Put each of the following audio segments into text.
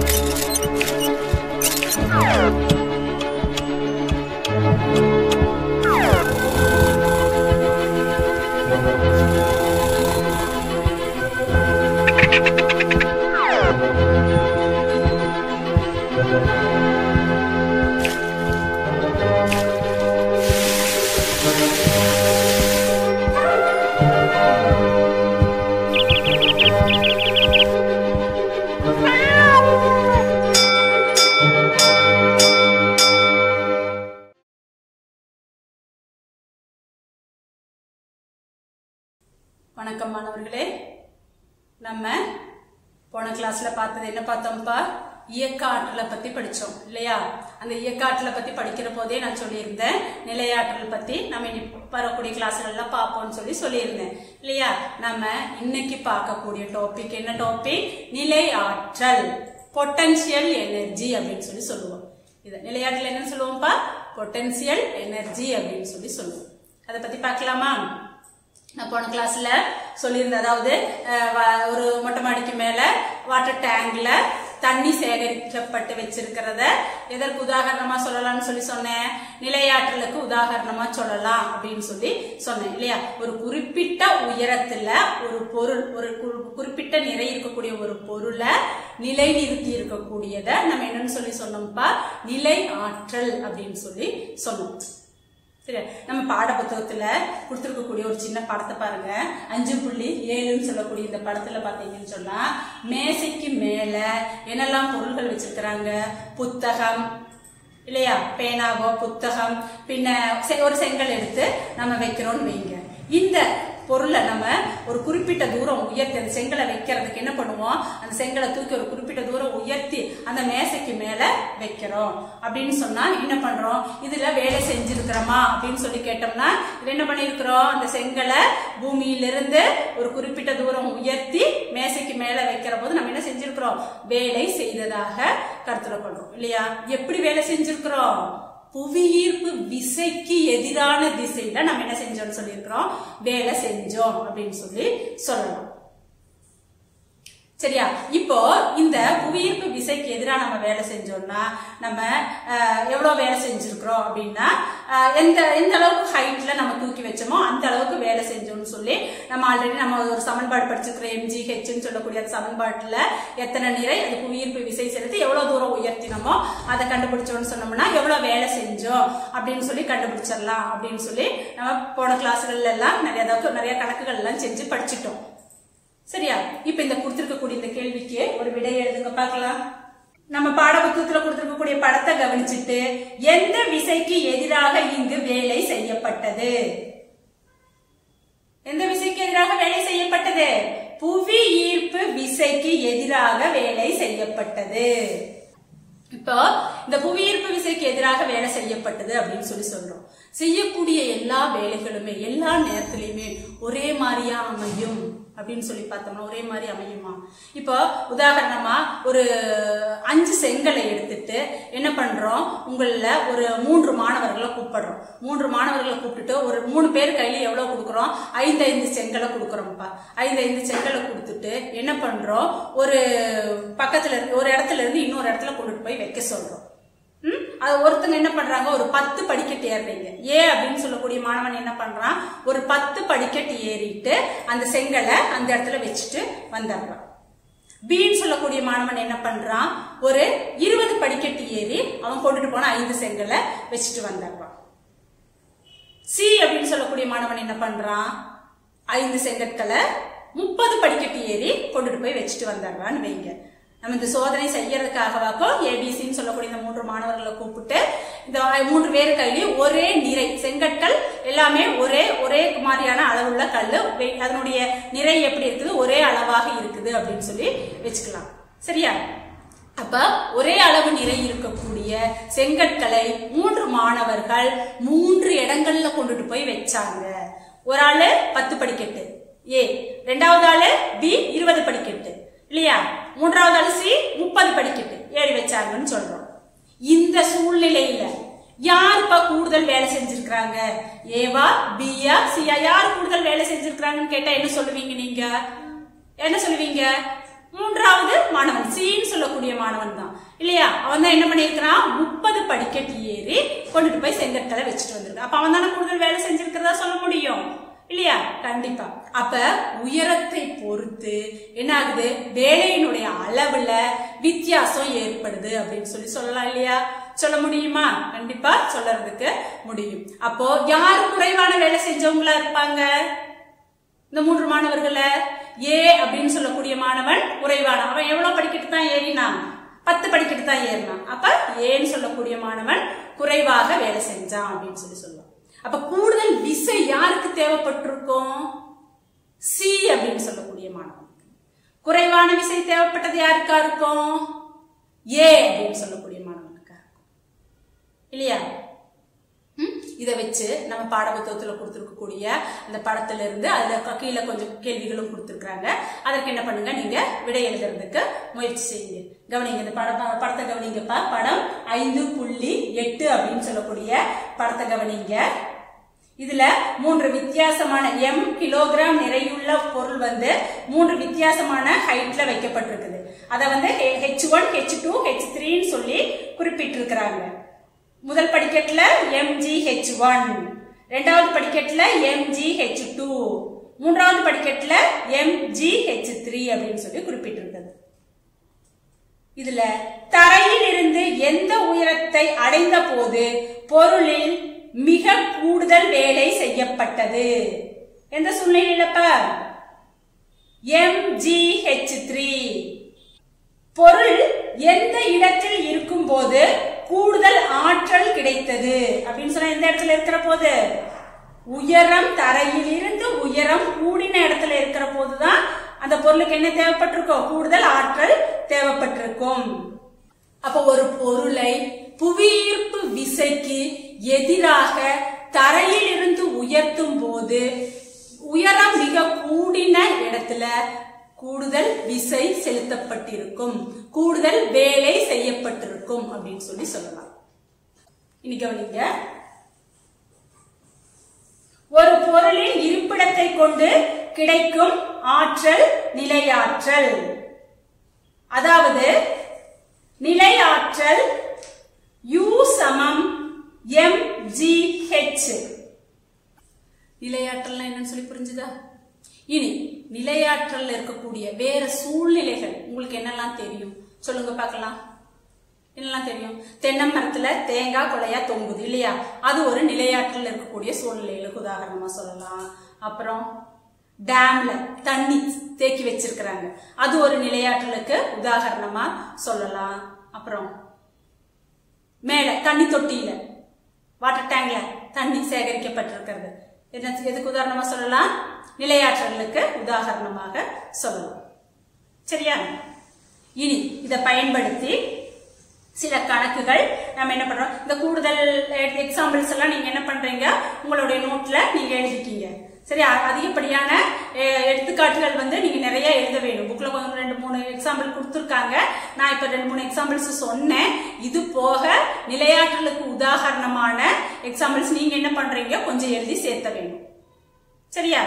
வணக்கம் மாணவர்களே நம்ம போன கிளாஸ்ல பார்த்தது என்ன பார்த்தோம்ப்பா இயக்க ஆற்றலை பத்தி படிச்சோம் இல்லையா அந்த இயக்க ஆற்றலை பத்தி படிக்கிற போதே நான் சொல்லியிருந்தேன் நிலையாற்றல் பத்தி நம்ம இனி வரக்கூடிய கிளாஸ்கள்ல பார்ப்போம்னு சொல்லி சொல்லியிருந்தேன் இல்லையா நம்ம இன்னைக்கு பார்க்கக்கூடிய டாபிக் என்ன டாபிக் நிலை ஆற்றல் பொட்டன்ஷியல் எனர்ஜி அப்படின்னு சொல்லி சொல்லுவோம் இது நிலையாற்றல் என்னன்னு சொல்லுவோம்ப்பா பொட்டன்ஷியல் எனர்ஜி அப்படின்னு சொல்லி சொல்லுவோம் அதை பத்தி பார்க்கலாமா நான் போன கிளாஸ்ல சொல்லியிருந்தேன் அதாவது அஹ், வ- ஒரு மொட்டை மாடிக்கு மேல வாட்டர் டேங்க்ல தண்ணி சேகரிக்கப்பட்டு வச்சிருக்கிறத எதற்கு உதாரணமா சொல்லலாம்னு சொல்லி சொன்னேன் நிலையாற்றலுக்கு உதாரணமா சொல்லலாம் அப்படின்னு சொல்லி சொன்னேன் இல்லையா ஒரு குறிப்பிட்ட உயரத்துல ஒரு பொருள் ஒரு குறி- குறிப்பிட்ட நிறை இருக்கக்கூடிய ஒரு பொருளை நிலைநிறுத்தி இருக்கக்கூடியதை நம்ம என்னன்னு சொல்லி சொன்னோம்ப்பா நிலை ஆற்றல் அப்படின்னு சொல்லி சொன்னோம் சரியா நம்ம பாட புத்தகத்துல கொடுத்துருக்கக்கூடிய ஒரு சின்ன படத்தை பாருங்க அஞ்சு புள்ளி ஏழுன்னு சொல்லக்கூடிய இந்த படத்துல பாத்தீங்கன்னு சொன்னா மேசைக்கு மேல என்னெல்லாம் பொருள்கள் வச்சிருக்கிறாங்க புத்தகம் இல்லையா பேனாவோ புத்தகம் பின்ன செ- ஒரு செங்கல் எடுத்து நம்ம வைக்கிறோம்னு வைங்க இந்த பொருளை நம்ம ஒரு குறிப்பிட்ட தூரம் உயர்த்தி அந்த செங்கலை வைக்கிறதுக்கு என்ன பண்ணுவோம் அந்த செங்கலை தூக்கி ஒரு குறிப்பிட்ட தூரம் உயர்த்தி அந்த மேசைக்கு மேல வைக்கிறோம் அப்படின்னு சொன்னா என்ன பண்றோம் இதுல வேலை செஞ்சிருக்கிறோமா அப்படின்னு சொல்லி கேட்டோம்னா இது என்ன பண்ணிருக்கிறோம் அந்த செங்கலை பூமியிலிருந்து ஒரு குறிப்பிட்ட தூரம் உயர்த்தி மேசைக்கு மேல வைக்கிற போது நம்ம என்ன செஞ்சிருக்கிறோம் வேலை செய்ததாக கருத்துல கொள்றோம் இல்லையா எப்படி வேலை செஞ்சிருக்கிறோம் புவியீர்ப்பு விசைக்கு எதிரான திசையில நம்ம என்ன செஞ்சோம்னு சொல்லியிருக்கிறோம் வேலை செஞ்சோம் அப்படின்னு சொல்லி சொல்லலாம் சரியா இப்போ இந்த புவியீர்ப்பு விசைக்கு எதிராக நம்ம வேலை செஞ்சோம்னா நம்ம அஹ், எவ்வளவு வேலை செஞ்சிருக்கிறோம் அப்படின்னா அஹ், எந்த எந்த அளவுக்கு ஹைட்ல நம்ம தூக்கி வச்சோமோ அந்த அளவுக்கு வேலை செஞ்சோம்னு சொல்லி நம்ம ஆல்ரெடி நம்ம ஒரு சமன்பாடு படிச்சிருக்கிறோம் எம்ஜி ஹெச்னு சொல்லக்கூடிய அந்த சமன்பாட்டுல எத்தனை நிறை அது புவியீர்ப்பு விசை செலுத்தி எவ்வளவு தூரம் உயர்த்தினோமோ அதை கண்டுபிடிச்சோம்னு சொன்னோம்னா எவ்வளவு வேலை செஞ்சோம் அப்படின்னு சொல்லி கண்டுபிடிச்சிடலாம் அப்படின்னு சொல்லி நம்ம போன கிளாஸ்கள்ல எல்லாம் நிறைய அதாவது நிறைய கணக்குகள் எல்லாம் செஞ்சு படிச்சிட்டோம் சரியா இப்ப இந்த கொடுத்திருக்கக்கூடிய இந்த கேள்விக்கு ஒரு விடை எழுதுங்க பார்க்கலாம் நம்ம பாடப்புத்தகத்துல கொடுத்திருக்கக்கூடிய படத்தை கவனிச்சுட்டு எந்த விசைக்கு எதிராக இங்கு வேலை செய்யப்பட்டது எந்த விசைக்கு எதிராக வேலை செய்யப்பட்டது புவி ஈர்ப்பு விசைக்கு எதிராக வேலை செய்யப்பட்டது இப்போ இந்த புவியீர்ப்பு விசைக்கு எதிராக வேலை செய்யப்பட்டது அப்படின்னு சொல்லி சொல்றோம் செய்யக்கூடிய எல்லா வேலைகளுமே எல்லா நேரத்திலையுமே ஒரே மாதிரியா அமையும் அப்படின்னு சொல்லி பார்த்தோம்னா ஒரே மாதிரி அமையுமா இப்போ உதாரணமா ஒரு அஞ்சு செங்கலை எடுத்துட்டு என்ன பண்றோம் உங்கள ஒரு மூன்று மாணவர்களை கூப்பிடுறோம் மூன்று மாணவர்களை கூப்பிட்டுட்டு ஒரு மூணு பேர் கையில எவ்வளவு கொடுக்குறோம் ஐந்து ஐந்து செங்கலை கொடுக்குறோம்ப்பா ஐந்து ஐந்து செங்கலை கொடுத்துட்டு என்ன பண்றோம் ஒரு பக்கத்துல இருந்து ஒரு இடத்துல இருந்து இன்னொரு இடத்துல கொண்டுட்டு போய் வைக்க சொல்றோம் ம்? அது ஒருத்தங்க என்ன பண்றாங்க ஒரு பத்து படிக்கட்டு ஏறுறீங்க ஏ அப்படின்னு சொல்லக்கூடிய மாணவன் என்ன பண்றான் ஒரு பத்து படிக்கட்டு ஏறிட்டு அந்த செங்கலை அந்த இடத்துல வச்சுட்டு வந்துடுறான் பின்னு சொல்லக்கூடிய மாணவன் என்ன பண்றான் ஒரு இருபது படிக்கட்டு ஏறி அவன் கொண்டுட்டு போன ஐந்து செங்கலை வச்சுட்டு வந்துடுறான் சி அப்படின்னு சொல்லக்கூடிய மாணவன் என்ன பண்றான் ஐந்து செங்கற்களை முப்பது படிக்கட்டு ஏறி கொண்டுட்டு போய் வச்சுட்டு வந்துடுறான்னு வைங்க நம்ம இந்த சோதனை செய்யறதுக்காகவாக்கோ ஏபிசின்னு சொல்லக்கூடிய இந்த மூன்று மாணவர்களை கூப்பிட்டு இந்த மூன்று பேர் கையிலையும் ஒரே நிறை செங்கற்கள் எல்லாமே ஒரே ஒரே மாதிரியான அளவுள்ள கல் வெ- அதனுடைய நிறை எப்படி இருக்குது ஒரே அளவாக இருக்குது அப்படின்னு சொல்லி வச்சுக்கலாம் சரியா அப்ப ஒரே அளவு நிறை இருக்கக்கூடிய செங்கற்களை மூன்று மாணவர்கள் மூன்று இடங்கள்ல கொண்டுட்டு போய் வச்சாங்க ஒரு ஆளு பத்து படிக்கட்டு ஏ ரெண்டாவது ஆளு பி இருபது படிக்கட்டு இல்லையா மூன்றாவது ஆளு சி முப்பது படிக்கட்டு ஏறி வச்சாங்கன்னு சொல்றோம் இந்த சூழ்நிலையில யாருப்பா கூடுதல் வேலை செஞ்சிருக்கிறாங்க ஏவா பியா சியா யார் கூடுதல் வேலை செஞ்சிருக்கிறாங்கன்னு கேட்டா என்ன சொல்லுவீங்க நீங்க என்ன சொல்லுவீங்க மூன்றாவது மாணவன் சின்னு சொல்லக்கூடிய மாணவன் தான் இல்லையா அவன் தான் என்ன பண்ணியிருக்கிறான் முப்பது படிக்கட்டு ஏறி கொண்டுட்டு போய் செங்கற்களை வச்சுட்டு வந்திருக்கான் அப்ப அவன் தானே கூடுதல் வேலை செஞ்சிருக்கிறதா சொல்ல முடியும் இல்லையா கண்டிப்பா அப்ப உயரத்தை பொறுத்து என்ன ஆகுது வேலையினுடைய அளவுல வித்தியாசம் ஏற்படுது அப்படின்னு சொல்லி சொல்லலாம் இல்லையா சொல்ல முடியுமா கண்டிப்பா சொல்லறதுக்கு முடியும் அப்போ யார் குறைவான வேலை செஞ்சவங்களா இருப்பாங்க இந்த மூன்று மாணவர்கள ஏ அப்படின்னு சொல்லக்கூடிய மாணவன் குறைவான அவன் எவ்வளவு படிக்கட்டு தான் ஏறினான் பத்து படிக்கட்டு தான் ஏறினான் அப்ப ஏன்னு சொல்லக்கூடிய மாணவன் குறைவாக வேலை செஞ்சான் அப்படின்னு சொல்லி சொல்லுவான் அப்ப கூடுதல் விசை யாருக்கு தேவைப்பட்டிருக்கும் சி அப்படின்னு சொல்லக்கூடிய மாணவனுக்கு குறைவான விசை தேவைப்பட்டது யாருக்கா இருக்கும் ஏ அப்படின்னு சொல்லக்கூடிய மாணவனுக்கா இருக்கும் இல்லையா ம்? இதை வச்சு நம்ம பாடப்புத்தகத்துல கொடுத்துருக்கக்கூடிய அந்த படத்துல இருந்து அதுல க- கீழே கொஞ்சம் கேள்விகளும் கொடுத்துருக்காங்க அதற்கு என்ன பண்ணுங்க நீங்க விடை எழுதுறதுக்கு முயற்சி செய்யுங்க கவனிங்க இந்த படம் ப- படத்தை கவனிங்கப்பா படம் ஐந்து புள்ளி எட்டு அப்படின்னு சொல்லக்கூடிய படத்தை கவனிங்க இதுல மூன்று வித்தியாசமான எம் கிலோகிராம் நிறையுள்ள பொருள் வந்து மூன்று வித்தியாசமான ஹைட்ல வைக்கப்பட்டிருக்குது அதை வந்து H one H two H த்ரீன்னு சொல்லி குறிப்பிட்டிருக்கிறாங்க முதல் படிக்கட்டுல எம்ஜிஹெச் ஒன் ரெண்டாவது படிக்கட்டுல எம்ஜிஹெச் டூ மூன்றாவது படிக்கட்டுல எம்ஜிஹெச் த்ரீ அப்படின்னு சொல்லி குறிப்பிட்டிருக்கிறது இதுல தரையில் இருந்து எந்த உயரத்தை அடைந்த போது பொருளில் மிக கூடுதல் வேலை செய்யப்பட்டது எந்த சூழ்நிலையிலப்ப எம்ஜிஹெச் த்ரீ பொருள் எந்த இடத்தில் இருக்கும்போது கூடுதல் ஆற்றல் கிடைத்தது அப்படின்னு சொன்னா எந்த இடத்துல இருக்கிற போது உயரம் தரையிலிருந்து உயரம் கூடின இடத்துல இருக்கிற போதுதான் அந்த பொருளுக்கு என்ன தேவைப்பட்டிருக்கும் கூடுதல் ஆற்றல் தேவைப்பட்டிருக்கும் அப்ப ஒரு பொருளை புவியீர்ப்பு விசைக்கு எதிராக தரையில் இருந்து உயர்த்தும் போது உயரம் மிக கூடின இடத்துல கூடுதல் விசை செலுத்தப்பட்டிருக்கும் கூடுதல் வேலை செய்யப்பட்டிருக்கும் அப்படின்னு சொல்லி சொல்லலாம் இனி கவனிங்க ஒரு பொருளின் இருப்பிடத்தை கொண்டு கிடைக்கும் ஆற்றல் நிலையாற்றல் அதாவது நிலையாற்றல் U சமம் mgh நிலையாற்றல்னா என்னன்னு சொல்லி புரிஞ்சுதா இனி நிலையாற்றல்ல இருக்கக்கூடிய வேற சூழ்நிலைகள் உங்களுக்கு என்னெல்லாம் தெரியும் சொல்லுங்க பார்க்கலாம் என்னெல்லாம் தெரியும் தென்னை மரத்துல தேங்காய் கொலையா தொங்குது இல்லையா அது ஒரு நிலையாற்றல் இருக்கக்கூடிய சூழ்நிலைகளுக்கு உதாரணமா சொல்லலாம் அப்புறம் டேம்ல தண்ணி தேக்கி வச்சிருக்கிறாங்க அது ஒரு நிலையாற்றலுக்கு உதாரணமா சொல்லலாம் அப்புறம் மேல தண்ணி தொட்டியில வாட்டர் டேங்க்ல தண்ணி சேகரிக்கப்பட்டிருக்கிறது என்ன எதுக்கு உதாரணமா சொல்லலாம் நிலையாற்றலுக்கு உதாரணமாக சொல்லலாம் சரியா இனி இதை பயன்படுத்தி சில கணக்குகள் நம்ம என்ன பண்றோம் இந்த கூடுதல் எக்ஸாம்பிள்ஸ் எல்லாம் நீங்க என்ன பண்றீங்க உங்களுடைய நோட்ல நீங்க எழுதிட்டீங்க சரி அ- அதிகப்படியான அஹ், எடுத்துக்காட்டுகள் வந்து நீங்க நிறைய எழுத வேணும் புக்ல கொஞ்சம் ரெண்டு மூணு எக்ஸாம்பிள் கொடுத்துருக்காங்க நான் இப்ப ரெண்டு மூணு எக்ஸாம்பிள்ஸ் சொன்னேன் இது போக நிலையாற்றலுக்கு உதாரணமான எக்ஸாம்பிள்ஸ் நீங்க என்ன பண்றீங்க கொஞ்சம் எழுதி சேர்த்த வேணும் சரியா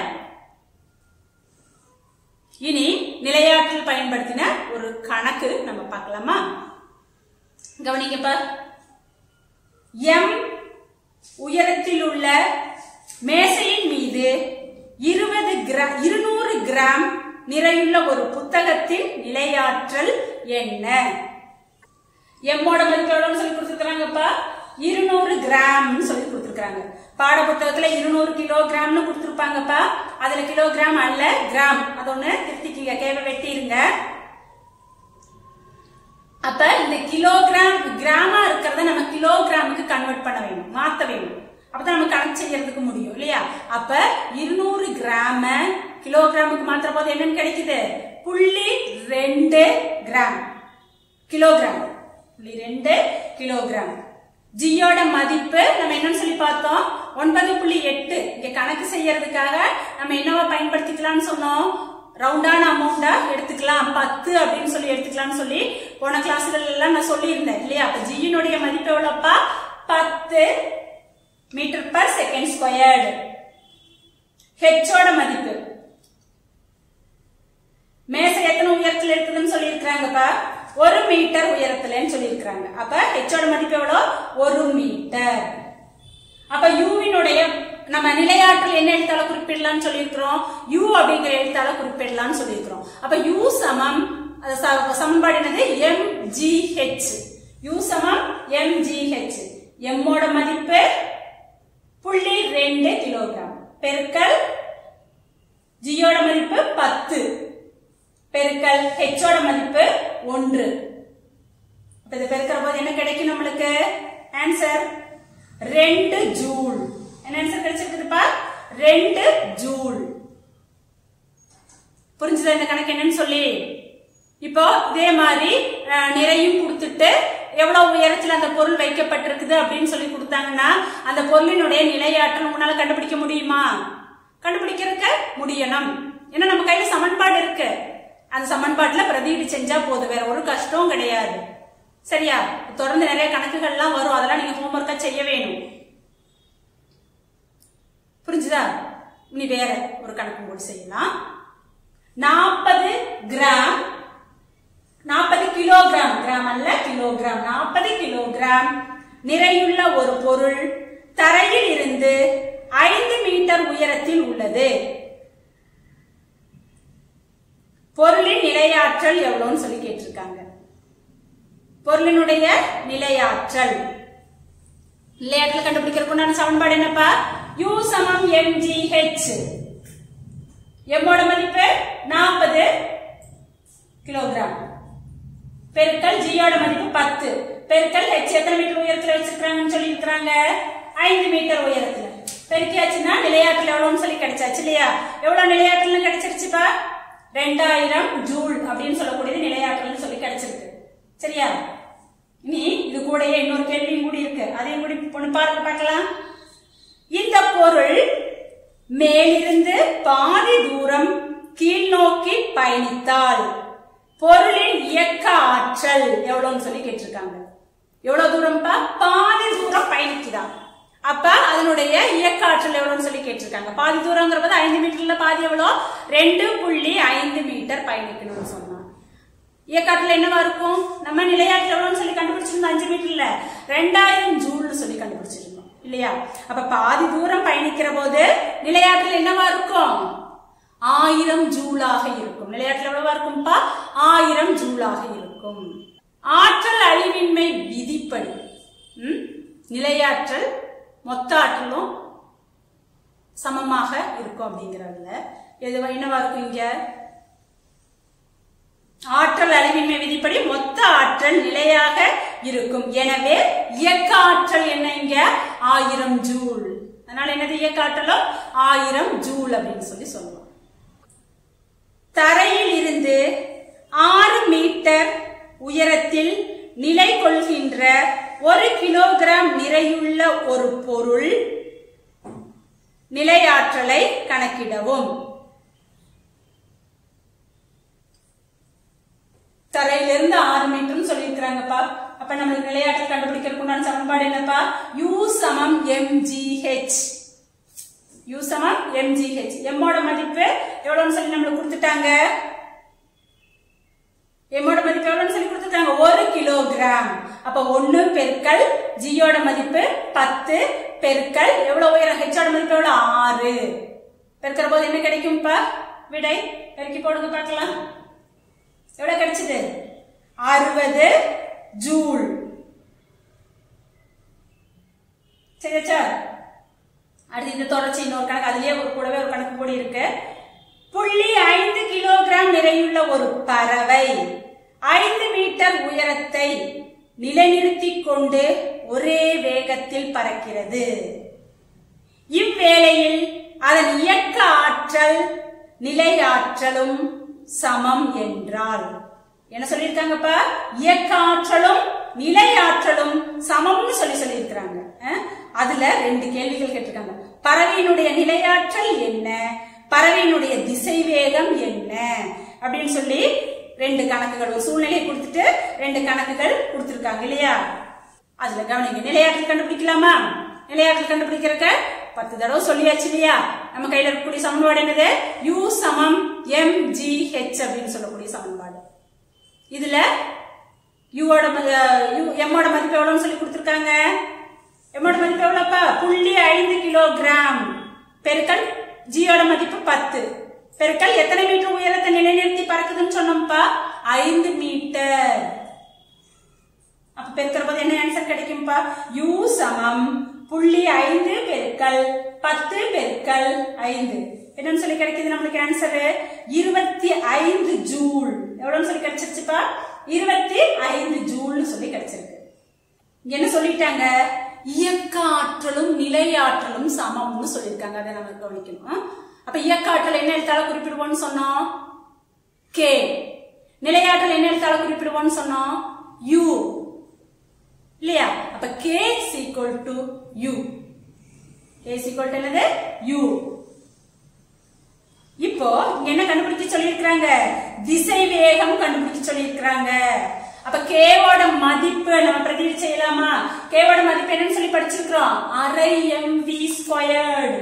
இனி நிலையாற்றல் பயன்படுத்தின ஒரு கணக்கு நம்ம பார்க்கலாமா கவனிங்கப்பா எம் உயரத்தில் உள்ள மேசையின் மீது இருபது கிரா இருநூறு கிராம் நிறையுள்ள ஒரு புத்தகத்தின் நிலையாற்றல் என்ன எம்மோட மதிப்பு எவ்வளவுன்னு சொல்லி கொடுத்துருக்காங்கப்பா இருநூறு கிராம்னு சொல்லி கொடுத்துருக்காங்க பாட புத்தகத்துல இருநூறு கிலோகிராம்னு கொடுத்துருப்பாங்கப்பா அதுல கிலோகிராம் அல்ல கிராம் அது ஒண்ணு திருத்திக்கிங்க கேவ வெட்டிருங்க அப்ப இந்த கிலோகிராம் கிராமா இருக்கிறத நம்ம கிலோகிராமுக்கு கன்வெர்ட் பண்ண வேணும் மாத்த வேணும் அப்பதான் நம்ம கணக்கு செய்யறதுக்கு முடியும் இல்லையா அப்ப இருநூறு கிராம கிலோகிராமுக்கு மாத்திர போது என்னன்னு கிடைக்குது புள்ளி ரெண்டு கிராம் கிலோகிராம் புள்ளி ரெண்டு கிலோகிராம் ஜியோட மதிப்பு நம்ம என்னன்னு சொல்லி பார்த்தோம் ஒன்பது புள்ளி எட்டு இங்க கணக்கு செய்யறதுக்காக நம்ம என்னவா பயன்படுத்திக்கலாம்னு சொன்னோம் ரவுண்டான அமௌண்டா எடுத்துக்கலாம் பத்து அப்படின்னு சொல்லி எடுத்துக்கலாம்னு சொல்லி போன கிளாஸ்ல எல்லாம் நான் சொல்லியிருந்தேன் இல்லையா அப்ப ஜியினுடைய மதிப்பு எவ்வளவுப்பா பத்து மீட்டர் பர் செகண்ட் ஸ்கொயர்டு ஹெச்சோட மதிப்பு மேசை எத்தனை உயரத்துல இருக்குதுன்னு சொல்லியிருக்கிறாங்கப்பா ஒரு மீட்டர் உயரத்துலன்னு சொல்லியிருக்கிறாங்க அப்ப ஹெச்சோட மதிப்பு எவ்வளோ ஒரு மீட்டர் அப்ப யூவினுடைய நம்ம நிலையாற்றல் என்ன எழுத்தால குறிப்பிடலாம்னு சொல்லியிருக்கிறோம் யூ அப்படிங்கிற எழுத்தால குறிப்பிடலாம்னு சொல்லியிருக்கிறோம் அப்ப யூ சமம் அது ச- சமன்பாடு என்னது எம் ஜி ஹெச் யூ சமம் எம் ஜி ஹெச் எம்மோட மதிப்பு புள்ளி ரெண்டு கிலோகிராம் பெருக்கல் ஜியோட மதிப்பு பத்து பெருக்கல் ஹெச்சோட மதிப்பு ஒன்று அப்ப இதை பெருக்கிற போது என்ன கிடைக்கும் நம்மளுக்கு ஆன்சர் ரெண்டு ஜூல் என்ன ஆன்சர் கிடைச்சிருக்குதுப்பா ரெண்டு ஜூல் புரிஞ்சுதா இந்த கணக்கு என்னன்னு சொல்லி இப்போ இதே மாதிரி அஹ், நிறையும் கொடுத்துட்டு எவ்வளவு உயரத்துல அந்த பொருள் வைக்கப்பட்டிருக்குது அப்படின்னு சொல்லி கொடுத்தாங்கன்னா அந்த பொருளினுடைய நிலையாற்றல் உங்களால கண்டுபிடிக்க முடியுமா கண்டுபிடிக்கிறதுக்கு முடியணும் ஏன்னா நம்ம கையில சமன்பாடு இருக்கு அந்த சமன்பாட்டுல பிரதியீடு செஞ்சா போதும் வேற ஒரு கஷ்டம் கிடையாது சரியா தொடர்ந்து நிறைய கணக்குகள்லாம் வரும் அதெல்லாம் நீங்க ஹோம்ஒர்க்கா செய்ய வேணும் புரிஞ்சுதா இனி வேற ஒரு கணக்கு கூட செய்யலாம் நாற்பது கிராம் நாற்பது கிலோகிராம் கிராம் அல்ல கிலோகிராம் நாற்பது கிலோகிராம் நிறையுள்ள ஒரு பொருள் தரையில் இருந்து ஐந்து மீட்டர் உயரத்தில் உள்ளது பொருளின் நிலையாற்றல் எவ்வளவுன்னு சொல்லி கேட்டிருக்காங்க பொருளினுடைய நிலையாற்றல் நிலையாற்றல் கண்டுபிடிக்கிறதுக்கு உண்டான சமன்பாடு என்னப்பா யூ சமம் எம்ஜி ஹெச் எம்மோட மதிப்பு நாற்பது கிலோகிராம் பெருக்கல் ஜியோட மதிப்பு பத்து பெருக்கல் ஹெச் எத்தனை மீட்டர் உயரத்துல வச்சிருக்காங்கன்னு சொல்லி இருக்கிறாங்க ஐந்து மீட்டர் உயரத்துல பெருக்கியாச்சுன்னா நிலையாற்றல் எவ்வளவுன்னு சொல்லி கிடைச்சாச்சு இல்லையா எவ்வளவு நிலையாற்றல் கிடைச்சிருச்சுப்பா ரெண்டாயிரம் ஜூல் அப்படின்னு சொல்லக்கூடியது நிலையாற்றல்னு சொல்லி கிடைச்சிருக்கு சரியா இனி இது கூடயே இன்னொரு கேள்வியும் கூடி இருக்கு அதையும் கூடி பொண்ணு பாருங்க பார்க்கலாம் இந்த பொருள் மேலிருந்து பாதி தூரம் கீழ்நோக்கி பயணித்தால் பொருளின் இயக்க ஆற்றல் எவ்வளவுன்னு சொல்லி கேட்டிருக்காங்க எவ்வளவு தூரம்ப்பா பாதி தூரம் பயணிக்குதாம் அப்ப அதனுடைய இயக்க ஆற்றல் எவ்வளவுன்னு சொல்லி கேட்டிருக்காங்க பாதி தூரங்கிறது ஐந்து மீட்டர்ல பாதி எவ்வளோ ரெண்டு புள்ளி ஐந்து மீட்டர் பயணிக்கணும்னு சொன்னாங்க இயக்காற்றல் என்னவா இருக்கும் நம்ம நிலையாற்றல் எவ்வளவுன்னு சொல்லி கண்டுபிடிச்சிருந்தோம் அஞ்சு மீட்டர்ல ரெண்டாயிரம் ஜூல்னு சொல்லி கண்டுபிடிச்சிருந்தோம் இல்லையா அப்ப பாதி தூரம் பயணிக்கிற போது நிலையாற்றல் என்னவா இருக்கும் ஆயிரம் ஜூலாக இருக்கும் நிலையாற்றல் எவ்வளவா இருக்கும்பா ஆயிரம் ஜூலாக இருக்கும் ஆற்றல் அழிவின்மை விதிப்படி ம்? நிலையாற்றல் மொத்த ஆற்றலும் சமமாக இருக்கும் அப்படிங்கிறதுல எது என்னவா இருக்கும் இங்க ஆற்றல் அழிவின்மை விதிப்படி மொத்த ஆற்றல் நிலையாக இருக்கும் எனவே இயக்க ஆற்றல் என்ன இங்க ஆயிரம் ஜூல் அதனால என்னது இயக்க ஆற்றலும் ஆயிரம் ஜூல் அப்படின்னு சொல்லி சொல்லுவோம் தரையில் இருந்து ஆறு மீட்டர் உயரத்தில் நிலை கொள்கின்ற ஒரு கிலோகிராம் நிறையுள்ள ஒரு பொருள் நிலையாற்றலை கணக்கிடவும் தரையிலிருந்து ஆறு மீட்டர்னு சொல்லியிருக்கிறாங்கப்பா அப்ப நம்மளுக்கு நிலையாற்றல் கண்டுபிடிக்கிறதுக்கு உண்டான சமன்பாடு என்னப்பா யூ சமம் எம்ஜிஹெச் யூ சமம் எம்ஜிஹெச் எம்மோட மதிப்பு எவ்வளவுன்னு சொல்லி நம்மளுக்கு கொடுத்துட்டாங்க எம்மோட மதிப்பு எவ்வளவுன்னு சொல்லி கொடுத்துட்டாங்க ஒரு கிலோகிராம் அப்ப ஒண்ணு பெருக்கல் ஜியோட மதிப்பு பத்து பெருக்கல் எவ்வளவு உயரம் ஹெச்சோட மதிப்பு எவ்வளவு ஆறு பெருக்கிற போது என்ன கிடைக்கும்ப்பா விடை பெருக்கி போடுங்க பார்க்கலாம் எவ்வளவு கிடைச்சது அறுபது ஜூல் சரியாச்சா அடுத்து இந்த தொடர்ச்சி இன்னொரு கணக்கு அதுலயே ஒரு கூடவே ஒரு கணக்கு கூடி இருக்கு புள்ளி ஐந்து கிலோகிராம் நிறையுள்ள ஒரு பறவை ஐந்து மீட்டர் உயரத்தை நிலைநிறுத்திக் கொண்டு ஒரே வேகத்தில் பறக்கிறது இவ்வேளையில் அதன் இயக்க ஆற்றல் நிலை ஆற்றலும் சமம் என்றால் என்ன சொல்லியிருக்காங்கப்பா இயக்க ஆற்றலும் நிலை ஆற்றலும் சமம்னு சொல்லி சொல்லியிருக்கிறாங்க அஹ்? அதுல ரெண்டு கேள்விகள் கேட்டிருக்காங்க பறவையினுடைய நிலையாற்றல் என்ன பறவையினுடைய திசை வேகம் என்ன அப்படின்னு சொல்லி ரெண்டு கணக்குகள் ஒரு சூழ்நிலையை கொடுத்துட்டு ரெண்டு கணக்குகள் கொடுத்திருக்காங்க இல்லையா அதுல கவனிங்க நிலையாற்றல் கண்டுபிடிக்கலாமா நிலையாற்றல் கண்டுபிடிக்கிறக்க பத்து தடவை சொல்லியாச்சு இல்லையா நம்ம கையில இருக்கக்கூடிய சமன்பாடு என்னது u சமம் எம் ஜி ஹெச் அப்படின்னு சொல்லக்கூடிய சமன்பாடு இதுல யூவோட எம்மோட மதிப்பு எவ்வளவுன்னு சொல்லி கொடுத்துருக்காங்க எம்மோட மதிப்பு எவ்வளவுப்பா புள்ளி ஐந்து கிலோகிராம் பெருக்கல் ஜியோட மதிப்பு பத்து பெருக்கல் எத்தனை மீட்டர் உயரத்தை நிலைநிறுத்தி பறக்குதுன்னு சொன்னோம்ப்பா ஐந்து மீட்டர் அப்ப பெருக்கிற போது என்ன ஆன்சர் கிடைக்கும்பா யூ சமம் புள்ளி ஐந்து பெருக்கல் பத்து பெருக்கல் ஐந்து என்னன்னு சொல்லி கிடைக்குது நம்மளுக்கு ஆன்சர் இருபத்தி ஐந்து ஜூல் எவ்வளவுன்னு சொல்லி கிடைச்சிருச்சுப்பா இருபத்தி ஐந்து ஜூல்னு சொல்லி கிடைச்சிருக்கு இங்க என்ன சொல்லிட்டாங்க இயக்க ஆற்றலும் நிலையாற்றலும் சமம்னு சொல்லியிருக்காங்க அதை நம்ம கவனிக்கணும் ஆ? அப்ப இயக்க ஆற்றல் என்ன எழுத்தால குறிப்பிடுவோம்னு சொன்னோம் கே நிலையாற்றல் என்ன எழுத்தால குறிப்பிடுவோம்னு சொன்னோம் யூ இல்லையா அப்ப K is equal to U K is equal to என்னது யூ இப்போ இங்க என்ன கண்டுபிடிச்சு சொல்லியிருக்கிறாங்க திசை வேகம் கண்டுபிடிச்சு சொல்லியிருக்கிறாங்க அப்ப கேவோட மதிப்பு நம்ம பிரதிவி செய்யலாமா கேவோட மதிப்பு என்னன்னு சொல்லி படிச்சிருக்கிறோம் அரை எம்வி ஸ்கொயர்டு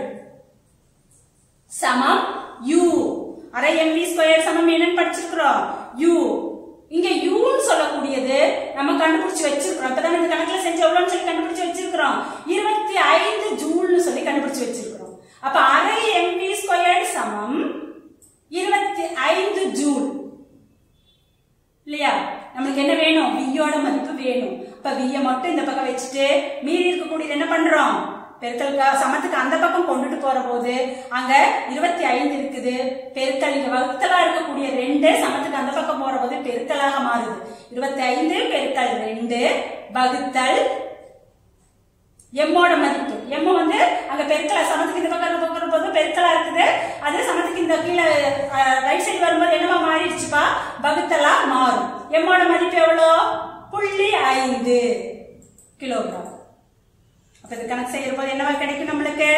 சமம் யூ அரை எம்வி ஸ்கொயர் சமம் என்னன்னு படிச்சிருக்கிறோம் யூ இங்க யூன்னு சொல்லக்கூடியது நம்ம கண்டுபிடிச்சு வச்சிருக்கிறோம் இப்பதான் இந்த கணக்குல செஞ்ச எவ்வளவுன்னு சொல்லி கண்டுபிடிச்சு வச்சிருக்கிறோம் இருபத்தி ஐந்து ஜூல்னு சொல்லி கண்டுபிடிச்சு வச்சிருக்கிறோம் அப்ப அரை எம்வி ஸ்கொயர் சமம் இருபத்தி ஐந்து ஜூல் இல்லையா நம்மளுக்கு என்ன வேணும் வியோட மதிப்பு வேணும் அப்ப விய மட்டும் இந்த பக்கம் வச்சுட்டு மீறி இருக்கக்கூடியது என்ன பண்றோம் பெருக்கல் க- சமத்துக்கு அந்த பக்கம் கொண்டுட்டு போற போது அங்க இருபத்தி ஐந்து இருக்குது பெருக்கல் இங்க வகுத்தலா இருக்கக்கூடிய ரெண்டு சமத்துக்கு அந்த பக்கம் போற போது பெருக்கலாக மாறுது இருபத்தி ஐந்து பெருக்கல் ரெண்டு வகுத்தல் எம்மோட மதிப்பு எம்ம வந்து அங்க பெருக்கலா சமத்துக்கு இந்த பக்கம் போகிற போது பெருக்கலா இருக்குது அது சமத்துக்கு இந்த கீழே ரைட் சைடு வரும்போது என்னவா மாறிடுச்சுப்பா வகுத்தலா மாறும் எம்மோட மதிப்பு எவ்வளோ புள்ளி ஐந்து கிலோகிராம் அப்ப இது கணக்கு செய்யற போது என்னவா கிடைக்கும் நம்மளுக்கு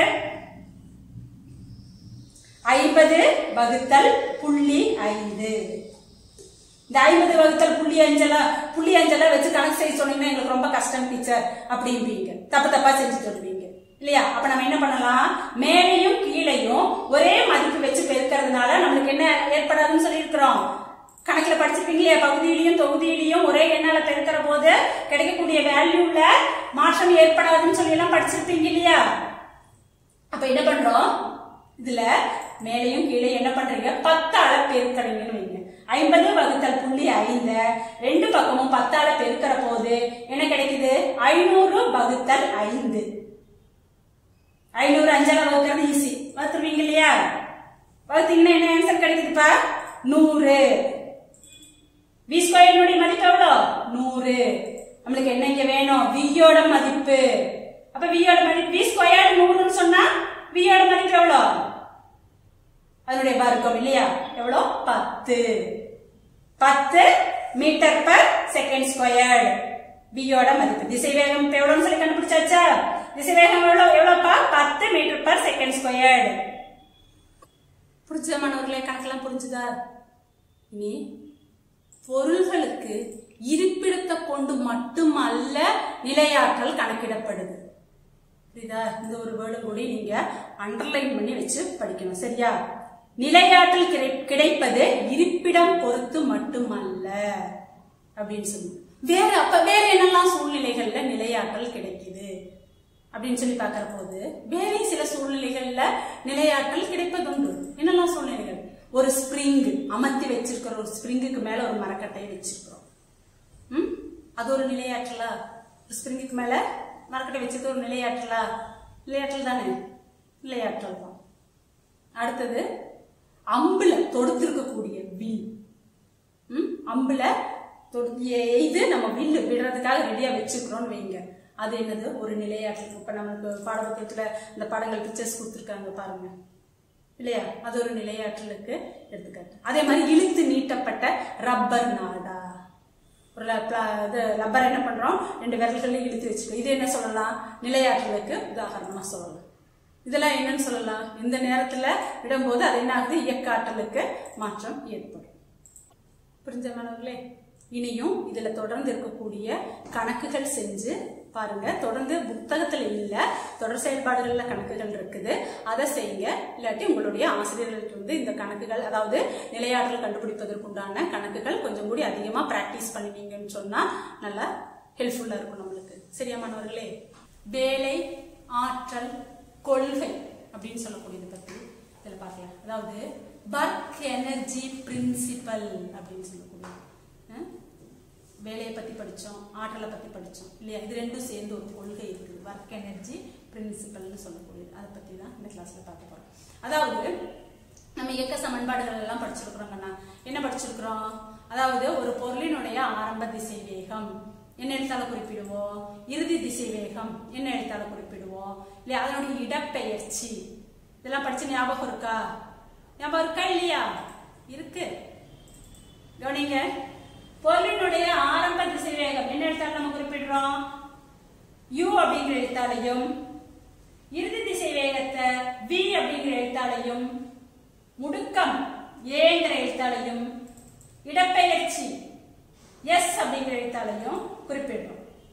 ஐம்பது வகுத்தல் புள்ளி ஐந்து இந்த ஐம்பது வகுத்தல் புள்ளி அஞ்சலா புள்ளி அஞ்சலா வச்சு கணக்கு செய்ய சொன்னீங்கன்னா எங்களுக்கு ரொம்ப கஷ்டம் டீச்சர் அப்படிம்பீங்க தப்பு தப்பா செஞ்சு சொல்லுவீங்க இல்லையா அப்ப நம்ம என்ன பண்ணலாம் மேலையும் கீழையும் ஒரே மதிப்பு வச்சு பெருக்கிறதுனால நம்மளுக்கு என்ன ஏற்படாதுன்னு சொல்லியிருக்கிறோம் கணக்குல படிச்சிருப்பீங்க இல்லையா பகுதியிலையும் தொகுதியிலையும் ஒரே எண்ணால பெருக்கிற போது கிடைக்கக்கூடிய வேல்யூல மாற்றம் ஏற்படாதுன்னு சொல்லி எல்லாம் படிச்சிருப்பீங்க இல்லையா அப்ப என்ன பண்றோம் இதுல மேலையும் கீழே என்ன பண்றீங்க பத்தால பெருக்கிறீங்கன்னு வைங்க ஐம்பது வகுத்தல் புள்ளி ஐந்து ரெண்டு பக்கமும் பத்தால பெருக்கிற போது என்ன கிடைக்குது ஐநூறு வகுத்தல் ஐந்து ஐநூறு அஞ்சால வகுக்கிறது ஈஸி வகுத்துருவீங்க இல்லையா வகுத்தீங்கன்னா என்ன ஆன்சர் கிடைக்குதுப்பா நூறு வி ஸ்கொயர்னுடைய மதிப்பு எவ்வளோ நூறு நம்மளுக்கு என்ன இங்க வேணும் வியோட மதிப்பு அப்ப வியோட மதிப்பு வி ஸ்கொயர் நூறுன்னு சொன்னா வியோட மதிப்பு எவ்வளோ அதனுடைய வர்க்கம் இல்லையா எவ்வளோ பத்து பத்து மீட்டர் பர் செகண்ட் ஸ்கொயர் வியோட மதிப்பு திசை வேகம் இப்ப எவ்வளவுன்னு சொல்லி கண்டுபிடிச்சாச்சா திசை வேகம் எவ்வளவு எவ்வளவுப்பா பத்து மீட்டர் பர் செகண்ட் ஸ்கொயர் புரிஞ்ச மாணவர்களே கணக்கெல்லாம் புரிஞ்சுதா இனி பொருள்களுக்கு இருப்பிடத்தை கொண்டு மட்டுமல்ல நிலையாற்றல் கணக்கிடப்படுது புரியுதா இந்த ஒரு வேர்டும் கூட நீங்க அண்டர்லைன் பண்ணி வச்சு படிக்கணும் சரியா நிலையாற்றல் கிடை- கிடைப்பது இருப்பிடம் பொறுத்து மட்டுமல்ல அப்படின்னு சொல்லி வேற அப்ப வேற என்னெல்லாம் சூழ்நிலைகள்ல நிலையாற்றல் கிடைக்குது அப்படின்னு சொல்லி பார்க்கிற போது வேற சில சூழ்நிலைகள்ல நிலையாற்றல் கிடைப்பதுண்டு என்னெல்லாம் சூழ்நிலைகள் ஒரு ஸ்ப்ரிங் அமர்த்தி வச்சிருக்கிற ஒரு ஸ்ப்ரிங்குக்கு மேல ஒரு மரக்கட்டையை வச்சிருக்கிறோம் ம்? அது ஒரு நிலையாற்றலா ஸ்ப்ரிங்குக்கு மேல மரக்கட்டை வச்சது ஒரு நிலையாற்றலா நிலையாற்றல் தானே நிலையாற்றல் தான் அடுத்தது அம்புல தொடுத்திருக்கக்கூடிய வில் ம்? அம்புல தொடு- எய்து நம்ம வில்லு விடுறதுக்காக ரெடியா வச்சுக்கிறோம்னு வைங்க அது என்னது ஒரு நிலையாற்றல் இப்ப நமக்கு பாடப்புத்தகத்துல இந்த படங்கள் பிக்சர்ஸ் கொடுத்துருக்காங்க பாருங்க இல்லையா அது ஒரு நிலையாற்றலுக்கு எடுத்துக்காட்டு அதே மாதிரி இழுத்து நீட்டப்பட்ட ரப்பர் நாடா ஒரு ல- pla- இது ரப்பர் என்ன பண்றோம் ரெண்டு விரல்களில் இழுத்து வச்சுக்கோ இது என்ன சொல்லலாம் நிலையாற்றலுக்கு உதாரணமா சொல்லலாம் இதெல்லாம் என்னன்னு சொல்லலாம் இந்த நேரத்துல விடும்போது அது என்ன ஆகுது இயக்க ஆற்றலுக்கு மாற்றம் ஏற்படும் புரிஞ்ச மாணவர்களே இனியும் இதுல தொடர்ந்து இருக்கக்கூடிய கணக்குகள் செஞ்சு பாருங்க தொடர்ந்து புத்தகத்துல இல்ல தொடர் செயல்பாடுகள்ல கணக்குகள் இருக்குது அதை செய்யுங்க இல்லாட்டி உங்களுடைய ஆசிரியர்களுக்கு வந்து இந்த கணக்குகள் அதாவது நிலையாற்றல் கண்டுபிடிப்பதற்குண்டான கணக்குகள் கொஞ்சம் கூடி அதிகமா பிராக்டிஸ் பண்ணுவீங்கன்னு சொன்னா நல்லா ஹெல்ப்ஃபுல்லா இருக்கும் நம்மளுக்கு சரியா மாணவர்களே வேலை ஆற்றல் கொள்கை அப்படின்னு சொல்லக்கூடியது பத்தி இதில் பார்க்கலாம் அதாவது ஒர்க் எனர்ஜி பிரின்சிபல் அப்படின்னு சொல்லக்கூடியது அஹ்? வேலையை பத்தி படிச்சோம் ஆற்றலை பத்தி படிச்சோம் இல்லையா இது ரெண்டும் சேர்ந்து ஒரு கொள்கை இருக்குது ஒர்க் எனர்ஜி பிரின்சிபல்னு சொல்லக்கூடியது அதை பத்தி தான் இந்த கிளாஸ்ல பார்க்க போறோம் அதாவது நம்ம இயக்க சமன்பாடுகள் எல்லாம் படிச்சிருக்கிறோங்கண்ணா என்ன படிச்சிருக்கிறோம் அதாவது ஒரு பொருளினுடைய ஆரம்ப திசை வேகம் என்ன எழுத்தால குறிப்பிடுவோம் இறுதி திசை வேகம் என்ன எழுத்தால குறிப்பிடுவோம் இல்லையா அதனுடைய இடப்பெயர்ச்சி இதெல்லாம் படிச்சு ஞாபகம் இருக்கா ஞாபகம் இருக்கா இல்லையா இருக்கு கவனிங்க பொருளினுடைய ஆரம்ப திசை வேகம் என்ன எழுத்தால நம்ம குறிப்பிடுறோம் u அப்படிங்கிற எழுத்தாலையும் இறுதி திசை வேகத்தை v அப்படிங்கிற எழுத்தாலையும் முடுக்கம் ஏங்கிற எழுத்தாலையும் இடப்பெயர்ச்சி எஸ் அப்படிங்கிற எழுத்தாலையும் குறிப்பிடுறோம்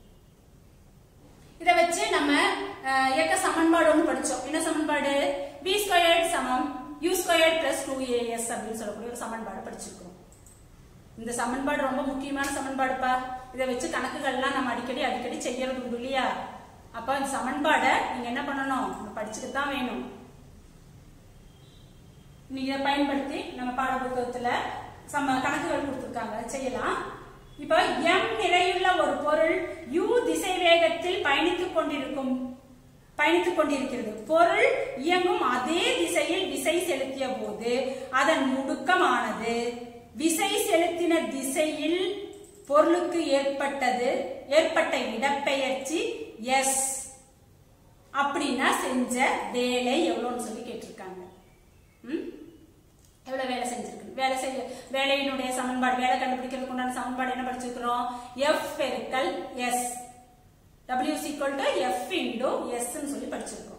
இதை வச்சு நம்ம அஹ், இயக்க சமன்பாடு ஒன்று படிச்சோம் என்ன சமன்பாடு v ஸ்கொயர்ட் சமம் u squared plus two A S அப்படின்னு சொல்லக்கூடிய ஒரு சமன்பாடு படிச்சிருக்கோம் இந்த சமன்பாடு ரொம்ப முக்கியமான சமன்பாடுப்பா இதை வச்சு கணக்குகள்லாம் நம்ம அடிக்கடி அடிக்கடி செய்யறது உண்டு இல்லையா அப்ப இந்த சமன்பாடை நீங்க என்ன பண்ணணும் நம்ம படிச்சுட்டு தான் வேணும் நீங்க இதை பயன்படுத்தி நம்ம பாட புத்தகத்துல சம கணக்குகள் கொடுத்துருக்காங்க செய்யலாம் இப்போ எம் நிறையுள்ள ஒரு பொருள் u திசை வேகத்தில் பயணித்துக் கொண்டிருக்கும் பயணித்துக் கொண்டிருக்கிறது பொருள் இயங்கும் அதே திசையில் விசை செலுத்திய போது அதன் முடுக்கமானது விசை செலுத்தின திசையில் பொருளுக்கு ஏற்பட்டது ஏற்பட்ட இடப்பெயர்ச்சி எஸ் அப்படின்னா செஞ்ச வேலை எவ்வளோன்னு சொல்லி கேட்டிருக்காங்க ம்? எவ்வளவு வேலை செஞ்சிருக்கு வேலை செய்ய வேலையினுடைய சமன்பாடு வேலை கண்டுபிடிக்கிறதுக்கு உண்டான சமன்பாடு என்ன படிச்சிருக்கிறோம் எஃப் பெருக்கல் S W is equal to F into S ன்னு சொல்லி படிச்சிருக்கோம்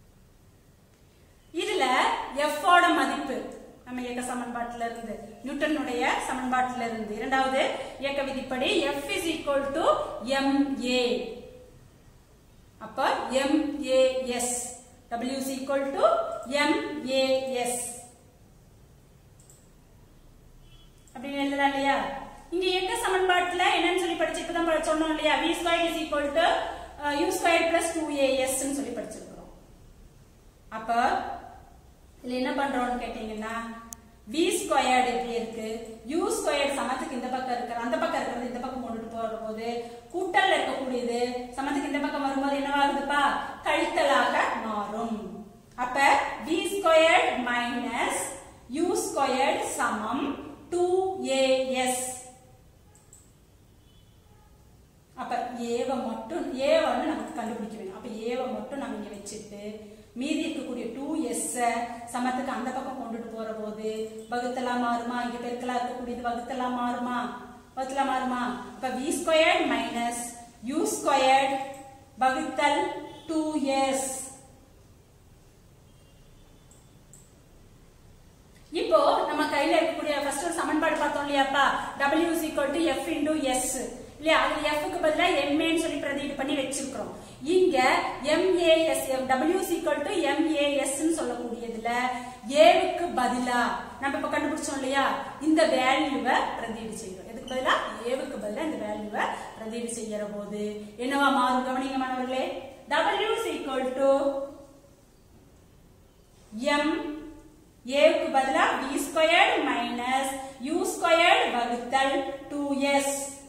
இதுல F ஓட மதிப்பு நம்ம இயக்க சமன்பாட்டில இருந்து நியூட்டனுடைய சமன்பாட்டில இருந்து இரண்டாவது இயக்க விதிப்படி F is equal to ma அப்ப MAS W is equal to MAS அப்படின்னு எழுதலாம் இல்லையா இங்க இயக்க சமன்பாட்டுல என்னன்னு சொல்லி படிச்சு இப்பதான் படி- சொன்னோம் இல்லையா v square is equal to u square plus two A S சொல்லி படிச்சிருக்கிறோம் அப்ப இதுல என்ன பண்றோம்னு கேட்டீங்கன்னா v ஸ்கொயர்டு எப்படி இருக்கு u ஸ்கொயர்டு சமத்துக்கு இந்த பக்கம் இருக்கிற அந்த பக்கம் இருக்கிறது இந்த பக்கம் கொண்டுட்டு போற போது கூட்டல்ல இருக்கக்கூடியது சமத்துக்கு இந்த பக்கம் வரும்போது என்னவாகுதுப்பா கழித்தலாக மாறும் அப்ப v squared minus u squared சமம் 2as அப்ப ஏவ மட்டும் ஏ வந்து நமக்கு கண்டுபிடிக்க வேணும் அப்ப ஏவ மட்டும் நம்ம இங்க வச்சுட்டு மீதி இருக்கக்கூடிய டூ எஸ் சமத்துக்கு அந்த பக்கம் கொண்டுட்டு போற போது வகுத்தலா மாறுமா இங்க பெருக்கலா இருக்கக்கூடியது வகுத்தலா மாறுமா வகுத்தலா மாறுமா அப்ப V squared minus U squared வகுத்தல் டூ எஸ் இப்போ நம்ம கையில இருக்கக்கூடிய ஃபர்ஸ்ட் ஒரு சமன்பாடு பார்த்தோம் இல்லையாப்பா W is equal to F into S இல்லையா அதுல F க்கு பதிலா MA ன்னு சொல்லி பிரதியீடு பண்ணி வச்சிருக்கிறோம் இங்க MAS W is equal to MAS ன்னு சொல்லக்கூடியதுல A வுக்கு பதிலா நம்ம இப்ப கண்டுபிடிச்சோம் இல்லையா இந்த வேல்யூவை பிரதியீடு செய்யறோம் எதுக்கு பதிலா A வுக்கு பதிலா இந்த வேல்யூவை பிரதியீடு செய்யற போது என்னவா மாறும் கவனிங்க மாணவர்களே W is equal to m ஏவுக்கு பதிலா v squared minus u squared வகுத்தல் 2s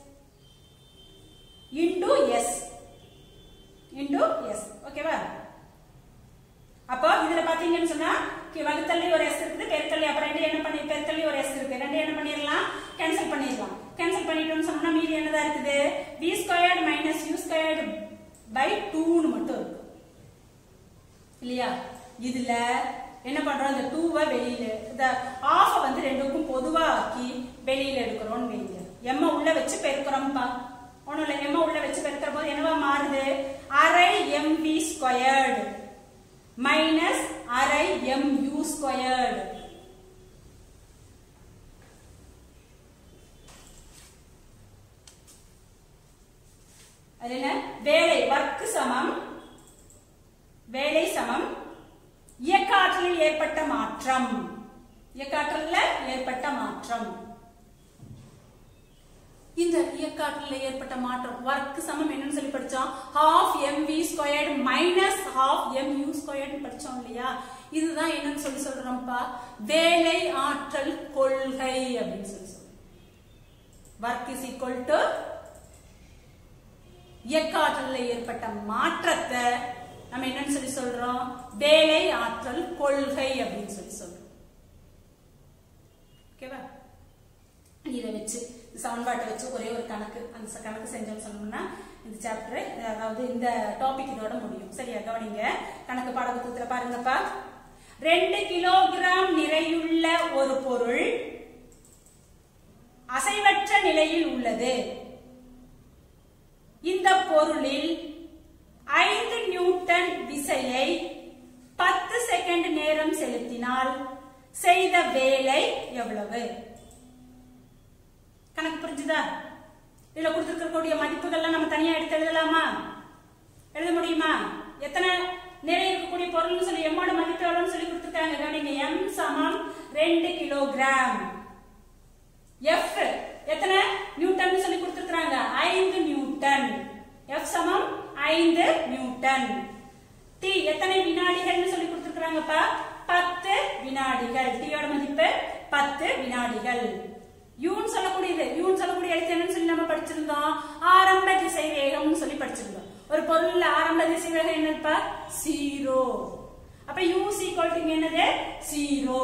into s into s ஓகேவா அப்போ இதுல பாத்தீங்கன்னு சொன்னா கி- வகுத்தல்லி ஒரு s இருக்குது பெருக்கல்லி அப்ப ரெண்டு என்ன பண்ணி பெருக்கல்லி ஒரு s இருக்கு ரெண்டு என்ன பண்ணிரலாம் கேன்சல் பண்ணிரலாம் கேன்சல் பண்ணிட்டோம்னு சொன்னா மீதி என்னதா இருக்குது v squared minus u squared by 2 மட்டும் இருக்கு இல்லையா இதுல என்ன பண்றோம் இந்த டூவை வெளியில இந்த ஆஃப வந்து ரெண்டுக்கும் பொதுவா ஆக்கி வெளியில எடுக்கிறோம்னு வைங்க எம்ம உள்ள வச்சு பெருக்கிறோம்ப்பா ஒண்ணும் இல்ல எம்ம உள்ள வச்சு பெருக்கிற போது என்னவா மாறுது அரை எம்பி ஸ்கொயர்டு மைனஸ் அரை எம் யூ ஸ்கொயர்டு அது என்ன வேலை ஒர்க் சமம் வேலை சமம் இயக்க ஆற்றலில் ஏற்பட்ட மாற்றம் இயக்க ஆற்றல்ல ஏற்பட்ட மாற்றம் இந்த இயக்க ஆற்றலில் ஏற்பட்ட மாற்றம் ஒர்க் சமம் என்னன்னு சொல்லி படிச்சோம் half mv squared minus half mu squared படிச்சோம் இல்லையா இதுதான் என்னன்னு சொல்லி சொல்றோம்ப்பா வேலை ஆற்றல் கொள்கை அப்படின்னு சொல்லி சொல்றோம் ஒர்க் இஸ் ஈக்குவல் டு இயக்க ஆற்றலில் ஏற்பட்ட மாற்றத்தை நம்ம என்னன்னு சொல்லி சொல்றோம் வேலை ஆற்றல் கொள்கை அப்படின்னு சொல்லி சொல்றோம் ஓகேவா இதை வச்சு இந்த சமன்பாட்டை வச்சு ஒரே ஒரு கணக்கு அந்த ச- கணக்கு செஞ்சோம்னு சொன்னோம்னா இந்த சாப்டர் அதாவது இந்த டாபிக் இதோட முடியும் சரியா கவனிங்க கணக்கு பாடப்புத்தகத்துல பாருங்கப்பா ரெண்டு கிலோகிராம் நிறையுள்ள ஒரு பொருள் அசைவற்ற நிலையில் உள்ளது இந்த பொருளில் ஐந்து நியூட்டன் விசையை பத்து செகண்ட் நேரம் செலுத்தினால் செய்த வேலை எவ்வளவு கணக்கு புரிஞ்சுதா இதுல கொடுத்திருக்கக்கூடிய மதிப்புகள்லாம் நம்ம தனியா எடுத்து எழுதலாமா எழுத முடியுமா எத்தனை நிறைய இருக்கக்கூடிய பொருள்னு சொல்லி எம்மோட மதிப்பு எவ்வளவுன்னு சொல்லி கொடுத்துருக்காங்க கவனிங்க எம் சமம் ரெண்டு கிலோகிராம் எஃப் எத்தனை நியூட்டன் சொல்லி கொடுத்திருக்காங்க ஐந்து நியூட்டன் எஃப் சமம் ஐந்து நியூட்டன் டி எத்தனை வினாடிகள்னு சொல்லி கொடுத்திருக்காங்கப்பா பத்து வினாடிகள் டீயோட மதிப்பு பத்து வினாடிகள் யூன்னு சொல்லக்கூடியது யூன்னு சொல்லக்கூடிய எழுத்து என்னன்னு சொல்லி நம்ம படிச்சிருந்தோம் ஆரம்ப திசை வேகம்னு சொல்லி படிச்சிருந்தோம் ஒரு பொருள்ல ஆரம்ப திசை வேகம் என்னப்பா ஜீரோ அப்ப யூ சீக்வல் டு என்னது ஜீரோ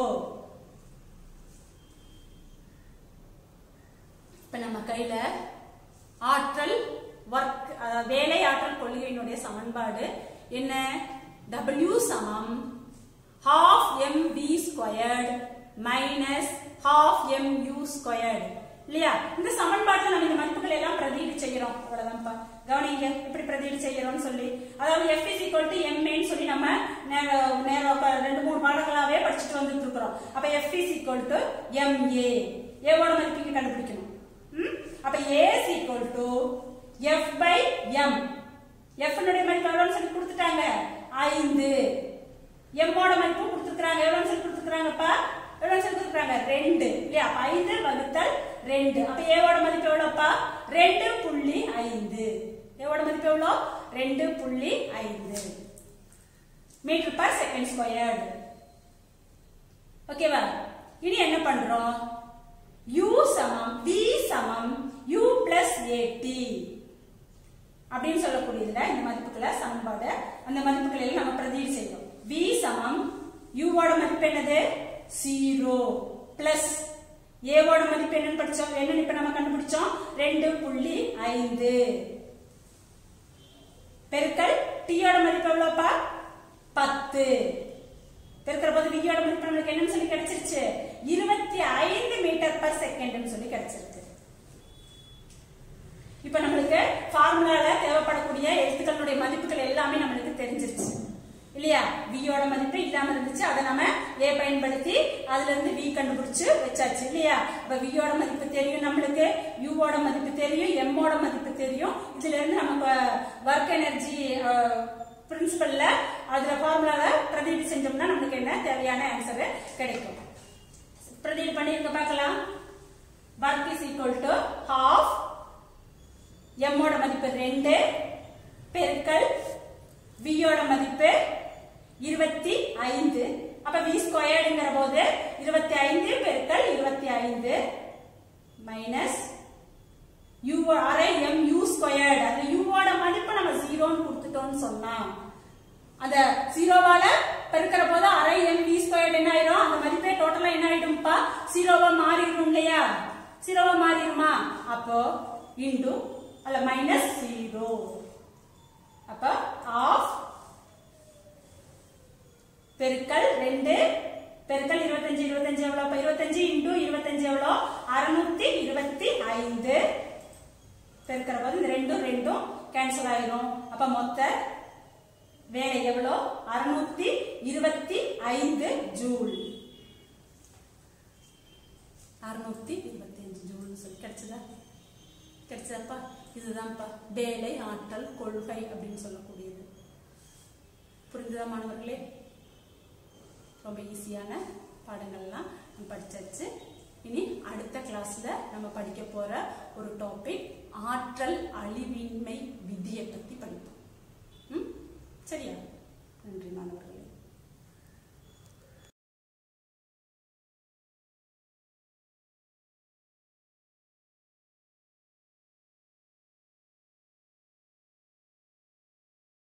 இப்ப நம்ம கையில ஆற்றல் ஒர்க் வேலை ஆற்றல் கொள்கையினுடைய சமன்பாடு என்ன W சமம் half mv squared minus half mu squared இல்லையா இந்த சமன்பாட்டில் நம்ம இந்த மதிப்புகள் எல்லாம் பிரதியீடு செய்யறோம் அவ்வளவுதான்ப்பா கவனிங்க எப்படி பிரதியீடு செய்யறோம்னு சொல்லி அதாவது f is equal to m ன்னு சொல்லி நம்ம நேர- நேரம் இப்ப ரெண்டு மூணு பாடங்களாவே படிச்சுட்டு வந்துட்டு இருக்கிறோம் அப்ப f is equal to ma a ஓட மதிப்பு இங்க கண்டுபிடிக்கணும் ம்? அப்ப a is equal to f by m f னுடைய மதிப்பு எவ்வளவுன்னு சொல்லி கொடுத்துட்டாங்க ஐந்து m ஓட மதிப்பு கொடுத்துருக்காங்க எவ்வளவுன்னு சொல்லி கொடுத்துருக்காங்கப்பா எவ்வளவு சொல்லி கொடுத்துருக்காங்க ரெண்டு இல்லையா அப்ப ஐந்து வகுத்தல் ரெண்டு அப்ப a ஓட மதிப்பு எவ்வளவுப்பா ரெண்டு புள்ளி ஐந்து a ஓட மதிப்பு எவ்வளவு ரெண்டு புள்ளி ஐந்து மீட்டர் பர் செகண்ட் ஸ்கொயர்டு ஓகேவா இனி என்ன பண்றோம் u சமம் v சமம் u பிளஸ் ஏடி அப்படின்னு சொல்லக்கூடியதுல இந்த மதிப்புகளை சமன்பாடு அந்த மதிப்புகளை எல்லாம் நம்ம பிரதியீடு செய்யணும் v சமம் u ஓட மதிப்பு என்னது ஜீரோ பிளஸ் a ஓட மதிப்பு என்னன்னு படிச்சோம் என்னன்னு இப்ப நம்ம கண்டுபிடிச்சோம் ரெண்டு புள்ளி ஐந்து பெருக்கல் t யோட மதிப்பு எவ்வளவுப்பா பத்து பெருக்கிற போது விதியோட மதிப்பு நம்மளுக்கு என்னன்னு சொல்லி கிடைச்சிருச்சு இருபத்தி ஐந்து மீட்டர் பர் செகண்ட்னு சொல்லி கிடைச்சிருக்கு இப்ப நம்மளுக்கு ஃபார்முலால தேவைப்படக்கூடிய எழுத்துக்களுடைய மதிப்புகள் எல்லாமே நம்மளுக்கு தெரிஞ்சிருச்சு இல்லையா வியோட மதிப்பு இல்லாம இருந்துச்சு அதை நம்ம ஏ பயன்படுத்தி அதுல இருந்து வி கண்டுபிடிச்சு வச்சாச்சு இல்லையா இப்ப வியோட மதிப்பு தெரியும் நம்மளுக்கு யூவோட மதிப்பு தெரியும் எம்மோட மதிப்பு தெரியும் இதுல இருந்து நமக்கு ஒர்க் எனர்ஜி பிரின்சிபல்ல அதுல ஃபார்முலால பிரதிநிதி செஞ்சோம்னா நம்மளுக்கு என்ன தேவையான ஆன்சர் கிடைக்கும் பிரதிநிதி பண்ணிருங்க பார்க்கலாம் work is equal to half எம்மோட மதிப்பு ரெண்டு பெருக்கல் வியோட மதிப்பு இருபத்தி ஐந்து அப்ப வி ஸ்கொயர்டுங்கிற போது இருபத்தி ஐந்து பெருக்கல் இருபத்தி ஐந்து மைனஸ் யூ அரை எம் யூ ஸ்கொயர்டு அந்த யூவோட மதிப்பு நம்ம ஜீரோன்னு கொடுத்துட்டோம்னு சொன்னா அந்த ஜீரோவால பெருக்கிற போது அரை எம் வி ஸ்கொயர்டு என்ன ஆயிரும் அந்த மதிப்பே டோட்டலா என்ன ஆயிடும்பா ஜீரோவா மாறிடும் இல்லையா ஜீரோவா மாறிடுமா அப்போ இன்டு அல்ல மைனஸ் ஜீரோ அப்ப ஆஃப் பெருக்கல் ரெண்டு பெருக்கல் இருபத்தஞ்சு இருபத்தஞ்சு எவ்வளவு அப்ப இருபத்தஞ்சு இன்டு இருபத்தஞ்சு எவ்வளோ அறுநூத்தி இருபத்தி ஐந்து பெருக்கிற போது இந்த ரெண்டும் ரெண்டும் கேன்சல் ஆயிரும் அப்ப மொத்த வேலை எவ்வளோ அறுநூத்தி இருபத்தி ஐந்து ஜூல் அறுநூத்தி இருபத்தி அஞ்சு ஜூல்னு சொல்லி கிடைச்சதா கிடைச்சதாப்பா இதுதான்ப்பா வேலை ஆற்றல் கொள்கை அப்படின்னு சொல்லக்கூடியது புரிஞ்சுதா மாணவர்களே ரொம்ப ஈஸியான பாடங்கள்லாம் நம்ம படிச்சாச்சு இனி அடுத்த கிளாஸ்ல நம்ம படிக்க போற ஒரு டாபிக் ஆற்றல் அழிவின்மை விதியை பத்தி